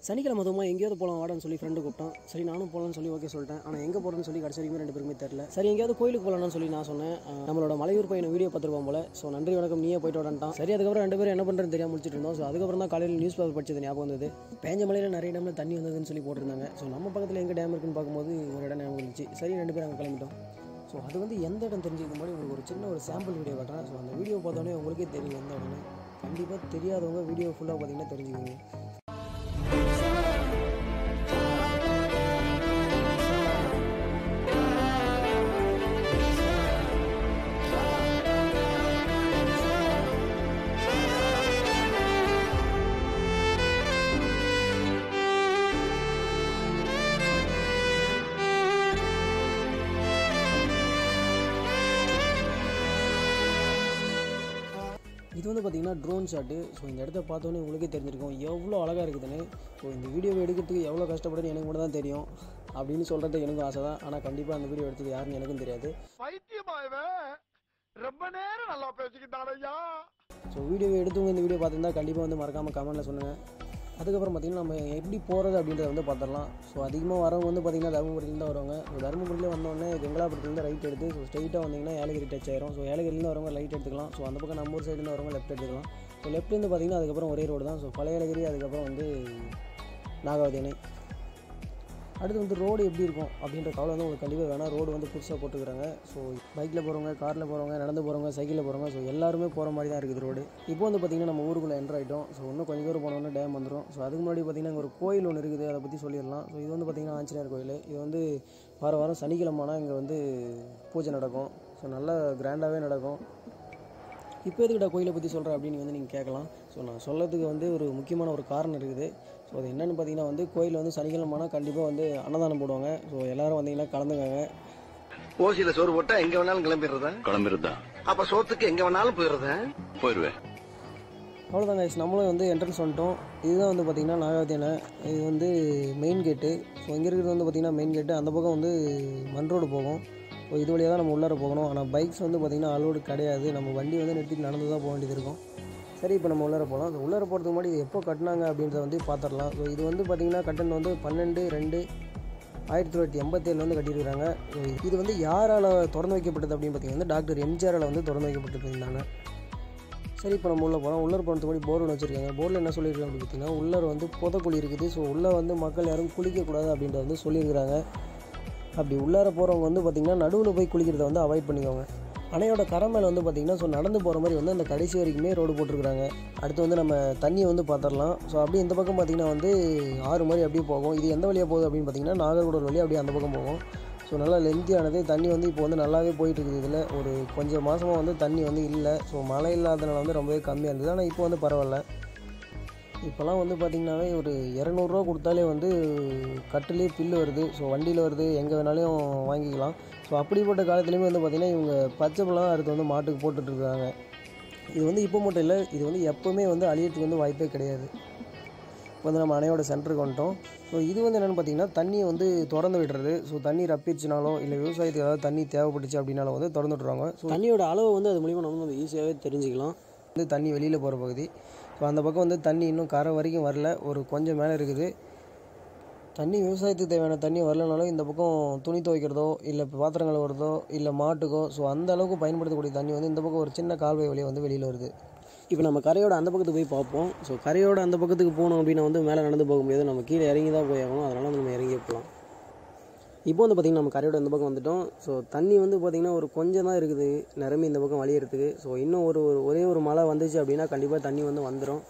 சனிக்கிழமை அதுவுமா எங்கேயாவது போகலாம் வாடான்னு சொல்லி ஃப்ரெண்டு கூப்பிட்டான் சரி நானும் போகலான்னு சொல்லி ஓகே சொல்லிட்டேன் ஆனால் எங்கே போகிறேன்னு சொல்லி கடைசி வரைக்கும் ரெண்டு பேருமே தெரில சரி எங்கேயாவது கோயிலுக்கு போகலான்னு சொல்லி நான் சொன்னேன் அஹ் நம்மளோட மலையூர் பையனை வீடியோ பார்த்துருப்போம் போல ஸோ நன்றி வணக்கம் நீயே போயிட்டு வரட்டான் சரி அதுக்கப்புறம் ரெண்டு பேரும் என்ன பண்ணுறதுன்னு தெரியாம முடிச்சிட்டு இருந்தோம் ஸோ அதுக்கப்புறம் தான் காலையில் நியூஸ் பேப்பர் படிச்சது ஞாபகம் வந்தது பேஞ்ச மலையில் நிறைய டேமில் தண்ணி வந்ததுன்னு சொல்லி போட்டிருந்தாங்க ஸோ நம்ம பக்கத்தில் எங்கே டேம் இருக்குன்னு பார்க்கும்போது ஒரு இடம் ஞாபகம் இருந்துச்சு சரி ரெண்டு பேரும் அங்கே கிளம்பிட்டோம் ஸோ அது வந்து எந்த இடம் தெரிஞ்சுக்க முன்னாடி உங்களுக்கு ஒரு சின்ன ஒரு சாம்பிள் வீடியோ காட்டுறேன் ஸோ அந்த வீடியோ பார்த்தோன்னே உங்களுக்கே தெரியும் எந்த இடம்னு கண்டிப்பாக தெரியாதவங்க வீடியோ ஃபுல்லாக பார்த்தீங்கன்னா தெரிஞ்சுக்கோங்க இது வந்து பார்த்தீங்கன்னா ட்ரோன் ஷாட்டு ஸோ இந்த இடத்த பார்த்தோன்னே உங்களுக்கே தெரிஞ்சிருக்கும் எவ்வளோ அழகாக இருக்குதுன்னு ஸோ இந்த வீடியோவை எடுக்கிறதுக்கு எவ்வளோ கஷ்டப்படுறது எனக்கு மட்டும் தான் தெரியும் அப்படின்னு சொல்கிறது எனக்கும் ஆசை தான் ஆனால் கண்டிப்பாக அந்த வீடியோ எடுத்தது யாருன்னு எனக்கும் தெரியாது பைத்தியமாயவன் ரொம்ப நேரம் நல்லா பேசிக்கிட்டான் ஐயா ஸோ வீடியோவை எடுத்தவங்க இந்த வீடியோ பார்த்துருந்தா கண்டிப்பாக வந்து மறக்காமல் கமெண்ட்டில் சொல்லுங்கள் அதுக்கப்புறம் பார்த்தீங்கன்னா நம்ம எப்படி போகிறது அப்படின்றத வந்து பார்த்துடலாம் ஸோ அதிகமாக வரவங்க வந்து பார்த்திங்கன்னா தருமபுரியிலேருந்து தான் வருவாங்க ஸோ தருமபுரியில் வந்தோடனே கங்களாபுரத்துலேருந்து ரைட் எடுத்து ஸோ ஸ்ட்ரைட்டாக வந்தீங்கன்னா ஏலகிரி டச் ஆயிரும் ஸோ ஏலகிரிலேருந்து வரவங்க ரைட் எடுத்துக்கலாம் ஸோ அந்த பக்கம் நம்ம ஊர் சைடுலேருந்து வரவங்க லெஃப்ட் எடுத்துக்கலாம் ஸோ லெஃப்ட்லேருந்து பார்த்தீங்கன்னா அதுக்கப்புறம் ஒரே ரோடு தான் ஸோ பழைய ஏலகிரி அதுக்கப்புறம் வந்து நாகாவதி அணை அடுத்து வந்து ரோடு எப்படி இருக்கும் அப்படின்ற கவலை வந்து உங்களுக்கு கண்டிப்பாக வேணாம் ரோடு வந்து புதுசாக போட்டுக்கிறாங்க ஸோ பைக்கில் போகிறவங்க காரில் போகிறவங்க நடந்து போகிறவங்க சைக்கிளில் போகிறவங்க ஸோ எல்லாருமே போகிற மாதிரி தான் இருக்குது ரோடு இப்போ வந்து பார்த்திங்கன்னா நம்ம ஊருக்குள்ளே என்ட்ரு ஆகிட்டோம் ஸோ இன்னும் கொஞ்சம் தூரம் போனோன்னா டேம் வந்துடும் ஸோ அதுக்கு முன்னாடி பார்த்திங்கன்னா இங்கே ஒரு கோயில் ஒன்று இருக்குது அதை பற்றி சொல்லிடலாம் ஸோ இது வந்து பார்த்திங்கன்னா ஆஞ்சநேயர் கோயில் இது வந்து வார வாரம் சனிக்கிழமைனா இங்கே வந்து பூஜை நடக்கும் ஸோ நல்லா கிராண்டாகவே நடக்கும் இப்போ எதுக்கிட்ட கோயிலை பற்றி சொல்கிறேன் அப்படின்னு வந்து நீங்கள் கேட்கலாம் ஸோ நான் சொல்லறதுக்கு வந்து ஒரு முக்கியமான ஒரு காரணம் இருக்குது ஸோ அது என்னென்னு பார்த்தீங்கன்னா வந்து கோயில் வந்து சனிக்கிழமைனா கண்டிப்பாக வந்து அன்னதானம் போடுவாங்க ஸோ எல்லாரும் வந்தீங்கன்னா கலந்துக்கங்க ஓசியில சோறு போட்டா எங்க வேணாலும் கிளம்பிடுறதா கிளம்பிருந்தா அப்ப சோத்துக்கு எங்க வேணாலும் போயிடுறதா போயிருவேன் அவ்வளோதான் guys நம்மளும் வந்து என்ட்ரன்ஸ் வந்துட்டோம் இதுதான் வந்து பார்த்திங்கன்னா நாகாவதி அணை இது வந்து மெயின் கேட்டு ஸோ இங்கே இருக்கிறது வந்து பார்த்திங்கன்னா மெயின் கேட்டு அந்த பக்கம் வந்து மண் ரோடு போகும் ஸோ இது வழியாக தான் நம்ம உள்ளார போகணும் ஆனால் பைக்ஸ் வந்து பார்த்திங்கன்னா அலோடு கிடையாது நம்ம வண்டி வந்து நிறுத்திட்டு நடந்து தான் போக வேண்டியது இருக்கும் சரி இப்போ நம்ம உள்ளார போகலாம் ஸோ உள்ளார போகிறதுக்கு முன்னாடி இது எப்போ கட்டினாங்க அப்படின்றத வந்து பார்த்துடலாம் ஸோ இது வந்து பார்த்திங்கன்னா கட்டணம் வந்து பன்னெண்டு ரெண்டு ஆயிரத்தி தொள்ளாயிரத்தி எண்பத்தேழில் வந்து கட்டியிருக்காங்க ஸோ இது வந்து யாரால் திறந்து வைக்கப்பட்டது அப்படின்னு பார்த்தீங்கன்னா வந்து டாக்டர் எம்ஜிஆரால் வந்து திறந்து வைக்கப்பட்டிருந்தாங்க சரி இப்போ நம்ம உள்ளே போகிறோம் உள்ளே போகிறதுக்கு முன்னாடி போர்டு ஒன்று வச்சுருக்காங்க போர்டில் என்ன சொல்லியிருக்காங்க அப்படின்னு பார்த்தீங்கன்னா உள்ளே வந்து புதக்குழி இருக்குது ஸோ உள்ளே வந்து மக்கள் யாரும் குளிக்கக்கூடாது அப்படின்றத வந்து சொல்லியிருக்கிறாங்க அப்படி உள்ளார போகிறவங்க வந்து பார்த்திங்கன்னா நடுவில் போய் குளிக்கிறத வந்து அவாய்ட் பண்ணிக்கோங்க அணையோட கரை மேலே வந்து பார்த்திங்கன்னா ஸோ நடந்து போகிற மாதிரி வந்து அந்த கடைசி வரைக்குமே ரோடு போட்டிருக்காங்க அடுத்து வந்து நம்ம தண்ணியை வந்து பார்த்துடலாம் ஸோ அப்படியே இந்த பக்கம் பார்த்திங்கன்னா வந்து ஆறு மாதிரி அப்படியே போகும் இது எந்த வழியாக போகுது அப்படின்னு பார்த்தீங்கன்னா நாகர்கோவில் வழியாக அப்படியே அந்த பக்கம் போகும் ஸோ நல்லா லென்த்தியானது தண்ணி வந்து இப்போ வந்து நல்லாவே போயிட்டு இருக்குது இதில் ஒரு கொஞ்சம் மாதமாக வந்து தண்ணி வந்து இல்லை ஸோ மழை இல்லாதனால வந்து ரொம்பவே கம்மியாக இருந்தது ஆனால் இப்போ வந்து பரவாயில்ல இப்போல்லாம் வந்து பார்த்திங்கனாவே ஒரு இரநூறுவா கொடுத்தாலே வந்து கட்டிலே பில்லு வருது ஸோ வண்டியில் வருது எங்கே வேணாலும் வாங்கிக்கலாம் ஸோ அப்படிப்பட்ட காலத்துலேயுமே வந்து பார்த்திங்கன்னா இவங்க பச்சை பழம் அடுத்து வந்து மாட்டுக்கு போட்டுட்ருக்காங்க இது வந்து இப்போ மட்டும் இல்லை இது வந்து எப்போவுமே வந்து அழியறதுக்கு வந்து வாய்ப்பே கிடையாது இப்போ வந்து நம்ம அணையோட சென்டருக்கு வந்துட்டோம் ஸோ இது வந்து என்னென்னு பார்த்தீங்கன்னா தண்ணியை வந்து திறந்து விடுறது ஸோ தண்ணி ரப்பிச்சுனாலோ இல்லை விவசாயத்துக்கு ஏதாவது தண்ணி தேவைப்பட்டுச்சு அப்படின்னாலும் வந்து திறந்து விட்ருவாங்க ஸோ தண்ணியோட அளவு வந்து அது மூலிமா நம்ம வந்து ஈஸியாகவே தெரிஞ்சுக்கலாம் வந்து தண்ணி வெளியில் போகிற பகுதி ஸோ அந்த பக்கம் வந்து தண்ணி இன்னும் கரை வரைக்கும் வரல ஒரு கொஞ்சம் மேலே இருக்குது தண்ணி விவசாயத்துக்கு தேவையான தண்ணி வரலனாலும் இந்த பக்கம் துணி துவைக்கிறதோ இல்லை பாத்திரம் கழுவுறதோ இல்லை மாட்டுக்கோ ஸோ அந்த அளவுக்கு பயன்படுத்தக்கூடிய தண்ணி வந்து இந்த பக்கம் ஒரு சின்ன கால்வாய் வழியாக வந்து வெளியில் வருது இப்போ நம்ம கரையோட அந்த பக்கத்துக்கு போய் பார்ப்போம் ஸோ கரையோட அந்த பக்கத்துக்கு போகணும் அப்படின்னா வந்து மேலே நடந்து போக முடியாது நம்ம கீழே இறங்கி தான் போய் ஆகணும் அதனால் நம்ம இறங்கி போகலாம் இப்போ வந்து பார்த்திங்கன்னா நம்ம கரையோட இந்த பக்கம் வந்துட்டோம் ஸோ தண்ணி வந்து பார்த்திங்கன்னா ஒரு கொஞ்சம் தான் இருக்குது நிரம்பி இந்த பக்கம் வழியறதுக்கு ஸோ இன்னும் ஒரு ஒரு ஒரே ஒரு மழை வந்துச்சு அப்படின்னா கண்டிப்பாக தண்ணி வந்து வந்துடும்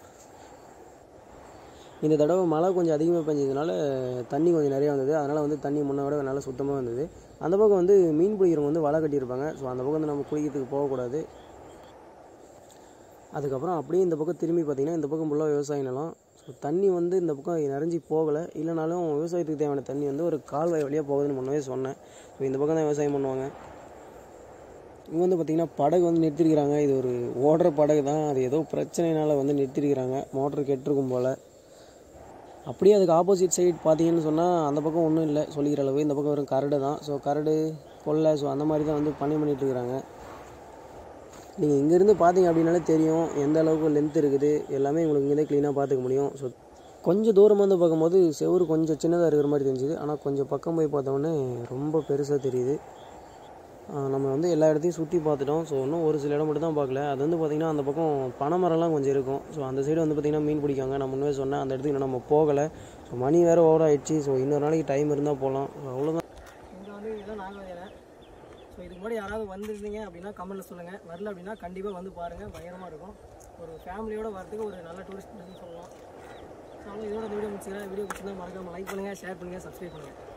இந்த தடவை மழை கொஞ்சம் அதிகமாக பெஞ்சதுனால தண்ணி கொஞ்சம் நிறையா வந்தது அதனால் வந்து தண்ணி முன்ன விட நல்லா சுத்தமாக வந்தது அந்த பக்கம் வந்து மீன் பிடிக்கிறவங்க வந்து வலை கட்டியிருப்பாங்க ஸோ அந்த பக்கம் வந்து நம்ம குளிக்கிறதுக்கு போகக்கூடாது அதுக்கப்புறம் அப்படியே இந்த பக்கம் திரும்பி பார்த்திங்கன்னா இந்த பக்கம் ஃபுல்லாக விவசாய நிலம் ஸோ தண்ணி வந்து இந்த பக்கம் நிறஞ்சி போகலை இல்லைனாலும் விவசாயத்துக்கு தேவையான தண்ணி வந்து ஒரு கால்வாய் வழியாக போகுதுன்னு முன்னவே சொன்னேன் ஸோ இந்த பக்கம் தான் விவசாயம் பண்ணுவாங்க இங்கே வந்து பார்த்திங்கன்னா படகு வந்து நிறுத்திருக்கிறாங்க இது ஒரு ஓடுற படகு தான் அது ஏதோ பிரச்சனைனால வந்து நிறுத்திருக்கிறாங்க மோட்டர் கெட்டிருக்கும் போல் அப்படியே அதுக்கு ஆப்போசிட் சைடு பார்த்தீங்கன்னு சொன்னால் அந்த பக்கம் ஒன்றும் இல்லை சொல்லிக்கிற அளவு இந்த பக்கம் வெறும் கரடு தான் ஸோ கரடு கொள்ளை ஸோ அந்த மாதிரி தான் வந்து பண்ணி பண்ணிட்டு இருக்கிறாங்க நீங்கள் இங்கேருந்து பார்த்தீங்க அப்படின்னாலே தெரியும் எந்த அளவுக்கு லென்த் இருக்குது எல்லாமே உங்களுக்கு இங்கே க்ளீனாக பார்த்துக்க முடியும் ஸோ கொஞ்சம் தூரமாக வந்து பார்க்கும்போது செவுரு கொஞ்சம் சின்னதாக இருக்கிற மாதிரி தெரிஞ்சுது ஆனால் கொஞ்சம் பக்கம் போய் பார்த்தோன்னே ரொம்ப பெருசாக தெரியுது ஆஹ் நம்ம வந்து எல்லா இடத்தையும் சுற்றி பார்த்துட்டோம் ஸோ இன்னும் ஒரு சில இடம் மட்டும் தான் பார்க்கல அது வந்து பார்த்திங்கன்னா அந்த பக்கம் பனைமரம்லாம் கொஞ்சம் இருக்கும் ஸோ அந்த சைடு வந்து பார்த்திங்கன்னா மீன் பிடிக்காங்க நான் முன்னே சொன்னேன் அந்த இடத்துக்கு இன்னும் நம்ம போகலை ஸோ மணி வேறு ஓவர் ஆயிடுச்சு ஸோ இன்னொரு நாளைக்கு டைம் இருந்தால் போகலாம் அவ்வளோதான் இங்கே வந்து இதெல்லாம் நாகவேலை ஸோ இதுக்கு முன்னாடி யாராவது வந்திருந்தீங்க அப்படின்னா கமெண்ட்டில் சொல்லுங்கள் வரல அப்படின்னா கண்டிப்பாக வந்து பாருங்கள் பயங்கரமாக இருக்கும் ஒரு ஃபேமிலியோட வரதுக்கு ஒரு நல்ல டூரிஸ்ட் சொல்லலாம் ஸோ அவங்க இதோட வீடியோ முடிச்சுக்கிறேன் வீடியோ பிடிச்சிருந்தா மறக்காமல் லைக் பண்ணுங்கள் ஷேர் பண்ணுங்கள் சப்ஸ்கிரைப் பண்ணுங்கள்